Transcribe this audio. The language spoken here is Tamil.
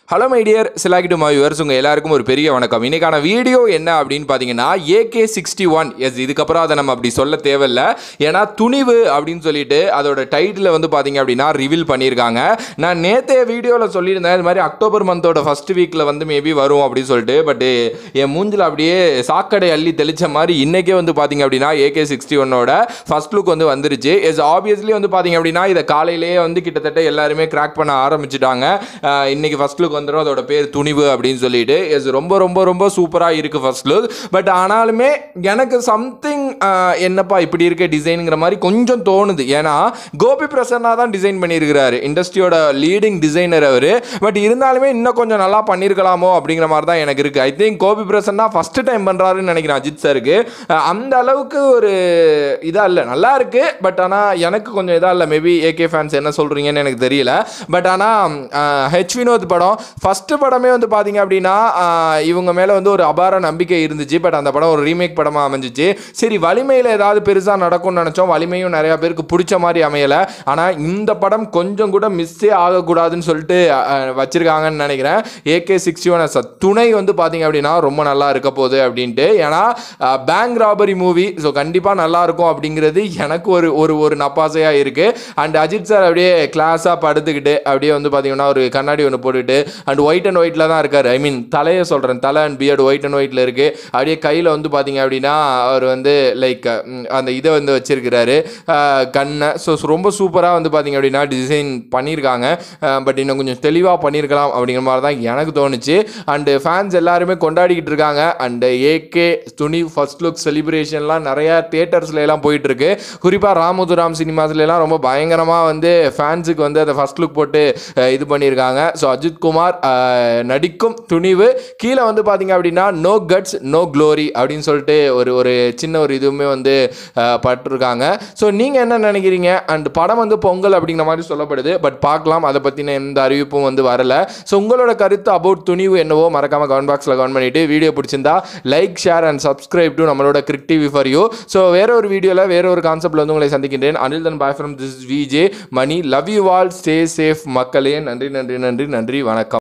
ஹலோ மைடியர் சிலாகிட்டு மா வியூவர்ஸ் உங்கள் எல்லாருக்கும் ஒரு பெரிய வணக்கம் இன்னைக்கான வீடியோ என்ன அப்படின்னு பார்த்தீங்கன்னா ஏகே சிக்ஸ்டி ஒன் எஸ் இதுக்கப்புறம் அதை நம்ம அப்படி சொல்ல தேவையில்ல ஏன்னா துணிவு அப்படின்னு சொல்லிட்டு அதோட டைட்டில் வந்து பார்த்தீங்க அப்படின்னா ரிவீல் பண்ணியிருக்காங்க நான் நேற்றைய வீடியோவில் சொல்லியிருந்தேன் இது மாதிரி அக்டோபர் மந்தோட ஃபர்ஸ்ட் வீக்கில் வந்து மேபி வரும் அப்படின்னு சொல்லிட்டு பட் என் மூஞ்சில் அப்படியே சாக்கடை அள்ளி தெளிச்ச மாதிரி இன்னைக்கே வந்து பார்த்தீங்க அப்படின்னா ஏகே சிக்ஸ்டி ஒன்னோட ஃபர்ஸ்ட் லுக் வந்து வந்துருச்சு எஸ் ஆப்வியஸ்லி வந்து பார்த்தீங்க அப்படின்னா இதை காலையிலேயே வந்து கிட்டத்தட்ட எல்லாருமே கிராக் பண்ண ஆரம்பிச்சிட்டாங்க அஹ் இன்னைக்கு ஃபர்ஸ்ட் லுக் வந்துடும் அதோட பேர் துணிவு அப்படின்னு சொல்லிட்டு எஸ் ரொம்ப ரொம்ப ரொம்ப சூப்பராக இருக்குது ஃபர்ஸ்ட் லுக் பட் ஆனாலுமே எனக்கு சம்திங் என்னப்பா இப்படி இருக்க டிசைனுங்கிற மாதிரி கொஞ்சம் தோணுது ஏன்னா கோபி பிரசன்னா தான் டிசைன் பண்ணியிருக்கிறாரு இண்டஸ்ட்ரியோட லீடிங் டிசைனர் அவர் பட் இருந்தாலுமே இன்னும் கொஞ்சம் நல்லா பண்ணியிருக்கலாமோ அப்படிங்கிற மாதிரி தான் எனக்கு இருக்குது I think Gopi Prasanna first time பண்ணுறாருன்னு நினைக்கிறேன் அஜித் சாருக்கு அஹ் அந்த அளவுக்கு ஒரு இதாக இல்லை நல்லா இருக்கு பட் ஆனால் எனக்கு கொஞ்சம் இதாக இல்லை மேபி ஏகே ஃபேன்ஸ் என்ன சொல்கிறீங்கன்னு எனக்கு தெரியல பட் ஆனால் ஹெச் வினோத் படம் ஃபஸ்ட்டு படமே வந்து பார்த்தீங்க அப்படின்னா ஆஹ் இவங்க மேலே வந்து ஒரு அபார நம்பிக்கை இருந்துச்சு பட் அந்த படம் ஒரு ரீமேக் படமாக அமைஞ்சிச்சு சரி வலிமையில் ஏதாவது பெருசாக நடக்கும்னு நினச்சோம் வலிமையும் நிறையா பேருக்கு பிடிச்ச மாதிரி அமையலை ஆனால் இந்த படம் கொஞ்சம் கூட மிஸ்ஸே ஆகக்கூடாதுன்னு சொல்லிட்டு ஆஹ் வச்சிருக்காங்கன்னு நினைக்கிறேன் ஏகே சிக்ஸ்டி ஒன் துணை வந்து பார்த்தீங்க அப்படின்னா ரொம்ப நல்லா இருக்க போகுது அப்படின்ட்டு ஏன்னா பேங்க் ராபரி மூவி ஸோ கண்டிப்பாக நல்லா இருக்கும் அப்படிங்கிறது எனக்கு ஒரு ஒரு ஒரு நப்பாசையாக இருக்குது அண்ட் அஜித் சார் அப்படியே கிளாஸாக படுத்துக்கிட்டு அப்படியே வந்து பார்த்தீங்கன்னா ஒரு கண்ணாடி ஒன்று போட்டுட்டு அண்ட் ஒயிட் அண்ட் ஒயிட்டில் தான் இருக்கார் ஐ மீன் தலையை சொல்கிறேன் தலை அண்ட் பியர்டு ஒயிட் அண்ட் ஒயிட்டில் இருக்குது அப்படியே கையில் வந்து பார்த்தீங்க அப்படின்னா அவர் வந்து லைக் அந்த இதை வந்து வச்சிருக்கிறாரு அஹ், கண்ணை ஸோ ரொம்ப சூப்பராக வந்து பார்த்தீங்க அப்படின்னா டிசைன் பண்ணியிருக்காங்க பட் இன்னும் கொஞ்சம் தெளிவாக பண்ணியிருக்கலாம் அப்படிங்கிற மாதிரி தான் எனக்கு தோணுச்சு அண்டு ஃபேன்ஸ் எல்லாருமே கொண்டாடிக்கிட்டு இருக்காங்க அண்டு ஏகே துணி ஃபர்ஸ்ட் லுக் செலிப்ரேஷன்லாம் நிறையா தேட்டர்ஸ்ல எல்லாம் போயிட்டு இருக்கு குறிப்பாக ராமுதுராம் சினிமாஸ்ல எல்லாம் ரொம்ப பயங்கரமாக வந்து ஃபேன்ஸுக்கு வந்து அந்த ஃபர்ஸ்ட் லுக் போட்டு அஹ், இது பண்ணியிருக்காங்க ஸோ அஜித் குமார் அஹ், நடிக்கும் துணிவு கீழே வந்து பார்த்தீங்க அப்படின்னா நோ கட்ஸ் நோ க்ளோரி அப்படின்னு சொல்லிட்டு ஒரு ஒரு சின்ன ஒரு இதுவுமே வந்து அஹ், பட்டிருக்காங்க ஸோ நீங்கள் என்ன நினைக்கிறீங்க அண்ட் படம் வந்து பொங்கல் அப்படிங்கிற மாதிரி சொல்லப்படுது பட் பார்க்கலாம் அதை பற்றின எந்த அறிவிப்பும் வந்து வரல ஸோ உங்களோட கருத்து அபவுட் துணிவு என்னவோ மறக்காமல் கமெண்ட் பாக்ஸில் கமெண்ட் பண்ணிவிட்டு வீடியோ பிடிச்சிருந்தா like share and subscribe to நம்மளோட Crick TV for you so வேற ஒரு வீடியோவில் வேற ஒரு கான்செப்ட்ல வந்து உங்களை சந்திக்கின்றேன் அனில் தன் boy from this VJ Mani love you all stay safe மக்களே நன்றி நன்றி நன்றி நன்றி வணக்கம்